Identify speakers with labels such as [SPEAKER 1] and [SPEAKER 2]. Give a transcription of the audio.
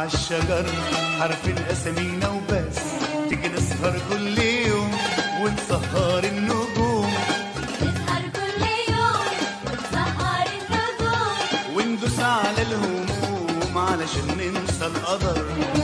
[SPEAKER 1] عالشجر عارفين اسامينا وبس تيجي نسهر كل يوم ونسهر النجوم
[SPEAKER 2] نسهر كل يوم ونسهر النجوم
[SPEAKER 1] وندوس على الهموم علشان ننسى القدر